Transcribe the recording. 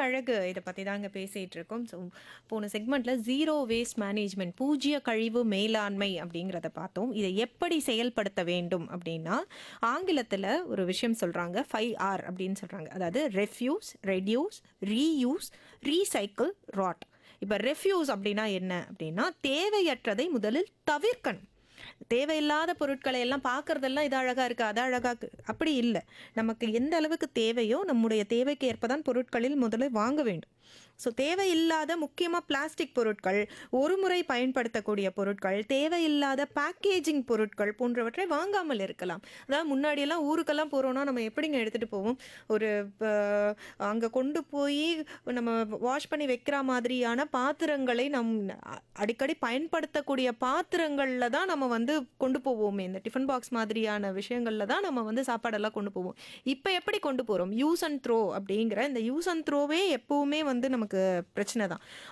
அழகு இதை பற்றி தாங்க பேசிகிட்டு இருக்கோம் ஸோ போன செக்மெண்ட்டில் ஜீரோ வேஸ்ட் மேனேஜ்மெண்ட் பூஜ்ய கழிவு மேலாண்மை அப்படிங்கிறத பார்த்தோம் இதை எப்படி செயல்படுத்த வேண்டும் அப்படின்னா ஆங்கிலத்தில் ஒரு விஷயம் சொல்கிறாங்க ஃபைவ் ஆர் அப்படின்னு சொல்கிறாங்க அதாவது refuse reduce reuse recycle rot இப்போ ரெஃப்யூஸ் அப்படின்னா என்ன அப்படின்னா தேவையற்றதை முதலில் தவிர்க்கணும் தேவையில்லாத பொருட்களை எல்லாம் பார்க்கறதெல்லாம் இது அழகாக இருக்குது அது அழகாக இருக்கு அப்படி இல்லை நமக்கு எந்த அளவுக்கு தேவையோ நம்முடைய தேவைக்கு ஏற்பதான் பொருட்களில் முதலில் வாங்க வேண்டும் ஸோ தேவையில்லாத முக்கியமாக பிளாஸ்டிக் பொருட்கள் ஒரு முறை பயன்படுத்தக்கூடிய பொருட்கள் தேவையில்லாத பேக்கேஜிங் பொருட்கள் போன்றவற்றை வாங்காமல் இருக்கலாம் அதாவது முன்னாடியெல்லாம் ஊருக்கெல்லாம் போகிறோன்னா நம்ம எப்படிங்க எடுத்துகிட்டு போவோம் ஒரு அங்கே கொண்டு போய் நம்ம வாஷ் பண்ணி வைக்கிற மாதிரியான பாத்திரங்களை நம் அ- அடிக்கடி பயன்படுத்தக்கூடிய பாத்திரங்களில் தான் நம்ம வந்து கொண்டு போவோமே இந்த டிஃபன் பாக்ஸ் மாதிரியான விஷயங்களில் தான் நம்ம வந்து சாப்பாடெல்லாம் கொண்டு போவோம் இப்போ எப்படி கொண்டு போகிறோம் யூஸ் அண்ட் த்ரோ அப்படிங்கிற இந்த யூஸ் அண்ட் த்ரோவே எப்போவுமே வந்து நமக்கு பிரச்சனை தான்